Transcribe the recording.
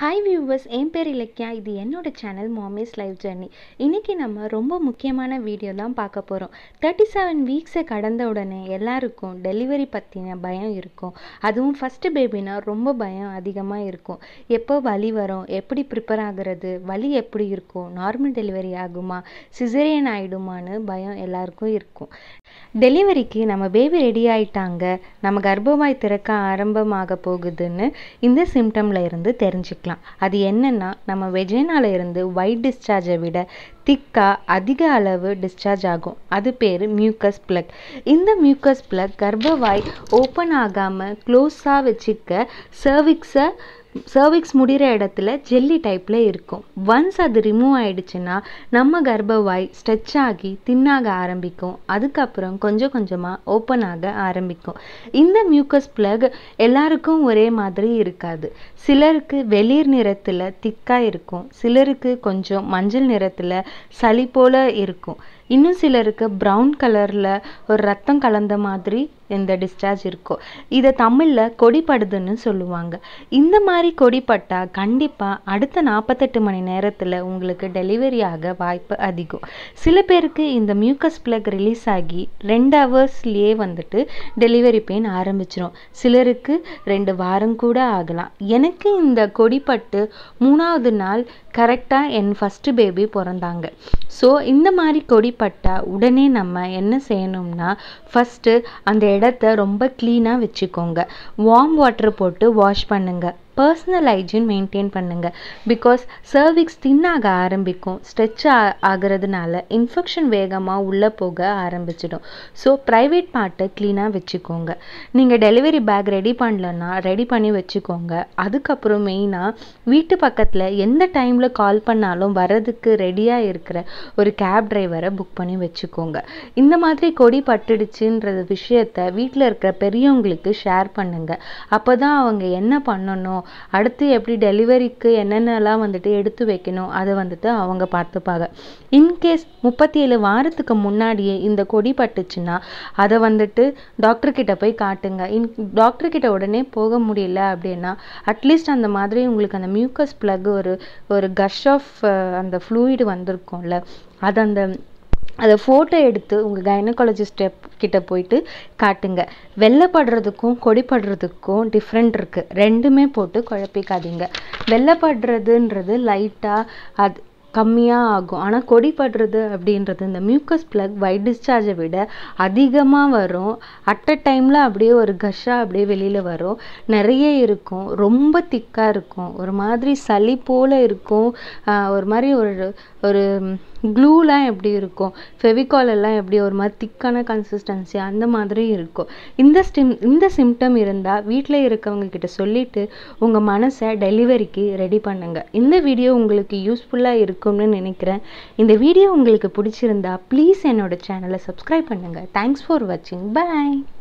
hi viewers என் பேர் இலக்கியா இது என்னோட சேனல் மாமிஸ் லைஃப் ஜர்னி இன்றைக்கி நம்ம ரொம்ப முக்கியமான வீடியோ தான் பார்க்க போகிறோம் தேர்ட்டி செவன் வீக்ஸை கடந்த உடனே எல்லாருக்கும் டெலிவரி பற்றின பயம் இருக்கும் அதுவும் ஃபஸ்ட்டு பேபினா ரொம்ப பயம் அதிகமாக இருக்கும் எப்போ வலி வரும் எப்படி ப்ரிப்பேர் ஆகுறது வலி எப்படி இருக்கும் நார்மல் டெலிவரி ஆகுமா சிசேரியன் ஆகிடுமான்னு பயம் எல்லாருக்கும் இருக்கும் டெலிவரிக்கு நம்ம பேபி ரெடி ஆயிட்டாங்க நம்ம கர்ப்பவாய் திறக்க ஆரம்பமாக போகுதுன்னு இந்த சிம்டமில் இருந்து தெரிஞ்சுக்கலாம் அது என்னன்னா நம்ம வெஜைனால இருந்து ஒயிட் டிஸ்சார்ஜை விட திக்காக அதிக அளவு டிஸ்சார்ஜ் ஆகும் அது பேர் மியூக்கஸ் பிளக் இந்த மியூக்கஸ் பிளக் கர்ப்பவாய் ஓப்பன் ஆகாமல் க்ளோஸாக வச்சுக்க சர்விக்ஸை சர்விக்ஸ் முடிகிற இடத்துல ஜெல்லி டைப்பில் இருக்கும் ஒன்ஸ் அது ரிமூவ் ஆயிடுச்சுன்னா நம்ம கர்ப்பவாய் ஸ்ட்ரெச் ஆகி தின்னாக ஆரம்பிக்கும் அதுக்கப்புறம் கொஞ்சம் கொஞ்சமாக ஓப்பன் ஆக ஆரம்பிக்கும் இந்த மியூக்கஸ் பிளக் எல்லாருக்கும் ஒரே மாதிரி இருக்காது சிலருக்கு வெளிர் நிறத்தில் திக்காக இருக்கும் சிலருக்கு கொஞ்சம் மஞ்சள் நிறத்தில் சளி போல் இருக்கும் இன்னும் சிலருக்கு ப்ரௌன் கலரில் ஒரு ரத்தம் கலந்த மாதிரி இந்த டிஸ்சார்ஜ் இருக்கும் இதை தமிழில் கொடிப்படுதுன்னு சொல்லுவாங்க இந்த மாதிரி கொடிப்பட்டா கண்டிப்பாக அடுத்த நாற்பத்தெட்டு மணி நேரத்தில் உங்களுக்கு டெலிவரி ஆக வாய்ப்பு அதிகம் சில பேருக்கு இந்த மியூக்கஸ் பிளக் ரிலீஸ் ஆகி ரெண்டு ஹவர்ஸ்லேயே வந்துட்டு டெலிவரி பெயின் ஆரம்பிச்சிடும் சிலருக்கு ரெண்டு வாரம் கூட ஆகலாம் எனக்கு இந்த கொடிப்பட்டு மூணாவது நாள் கரெக்டாக என் ஃபஸ்ட்டு பேபி பிறந்தாங்க ஸோ இந்த மாதிரி கொடிப்பட்டா உடனே நம்ம என்ன செய்யணும்னா ஃபஸ்ட்டு அந்த இடத்த ரொம்ப க்ளீனாக வச்சுக்கோங்க வார்ம் வாட்டர் போட்டு வாஷ் பண்ணுங்கள் பர்சனல் ஹைஜீன் மெயின்டைன் பண்ணுங்கள் பிகாஸ் சர்விக்ஸ் தின்னாக ஆரம்பிக்கும் ஸ்ட்ரெச் ஆகிறதுனால இன்ஃபெக்ஷன் வேகமாக உள்ளே போக ஆரம்பிச்சிடும் ஸோ ப்ரைவேட் பார்ட்டை க்ளீனாக வச்சுக்கோங்க நீங்கள் டெலிவரி பேக் ரெடி பண்ணலன்னா ரெடி பண்ணி வச்சுக்கோங்க அதுக்கப்புறம் மெயினாக வீட்டு பக்கத்தில் எந்த டைமில் கால் பண்ணாலும் வரதுக்கு ரெடியாக இருக்கிற ஒரு கேப் டிரைவரை புக் பண்ணி வச்சுக்கோங்க இந்த மாதிரி கொடி பட்டுடுச்சுன்றது விஷயத்த வீட்டில் இருக்கிற பெரியவங்களுக்கு ஷேர் பண்ணுங்கள் அப்போ தான் அவங்க என்ன பண்ணணும் அடுத்து எப்படி டெலிவரிக்கு என்னென்னலாம் வந்துட்டு எடுத்து வைக்கணும் அதை வந்துட்டு அவங்க பார்த்துப்பாங்க இன்கேஸ் முப்பத்தி ஏழு வாரத்துக்கு முன்னாடியே இந்த கொடி பட்டுச்சுன்னா அதை வந்துட்டு டாக்டர்கிட்ட போய் காட்டுங்க இன் டாக்டர்கிட்ட உடனே போக முடியல அப்படின்னா அட்லீஸ்ட் அந்த மாதிரி உங்களுக்கு அந்த மியூக்கஸ் பிளக் ஒரு ஒரு கஷ் ஆஃப் அந்த ஃப்ளூயிடு வந்திருக்கும்ல அது அந்த அதை ஃபோட்டோ எடுத்து உங்கள் கைனகாலஜிஸ்ட் கிட்ட போயிட்டு காட்டுங்க வெள்ளைப்படுறதுக்கும் கொடிப்படுறதுக்கும் டிஃப்ரெண்ட் இருக்குது ரெண்டுமே போட்டு குழப்பிக்காதீங்க வெள்ளைப்படுறதுன்றது லைட்டாக அது கம்மியாக ஆகும் ஆனால் கொடிப்படுறது அப்படின்றது இந்த மியூக்கஸ் பிளக் ஒயிட் டிஸ்சார்ஜை விட அதிகமாக வரும் அட் அ டைமில் அப்படியே ஒரு கஷ்ஷாக அப்படியே வெளியில் வரும் நிறைய இருக்கும் ரொம்ப திக்காக இருக்கும் ஒரு மாதிரி சளி போல் இருக்கும் ஒரு மாதிரி ஒரு ஒரு க்ளூலாம் எப்படி இருக்கும் ஃபெவிகால் எல்லாம் எப்படி ஒரு மாதிரி திக்கான கன்சிஸ்டன்சி அந்த மாதிரி இருக்கும் இந்த ஸ்டிம் இந்த சிம்டம் இருந்தால் வீட்டில் இருக்கவங்க கிட்ட சொல்லிவிட்டு உங்கள் மனசை டெலிவரிக்கு ரெடி பண்ணுங்கள் இந்த வீடியோ உங்களுக்கு யூஸ்ஃபுல்லாக இருக்கும்னு நினைக்கிறேன் இந்த வீடியோ உங்களுக்கு பிடிச்சிருந்தா ப்ளீஸ் என்னோட சேனலை சப்ஸ்கிரைப் பண்ணுங்கள் தேங்க்ஸ் ஃபார் வாட்சிங் பாய்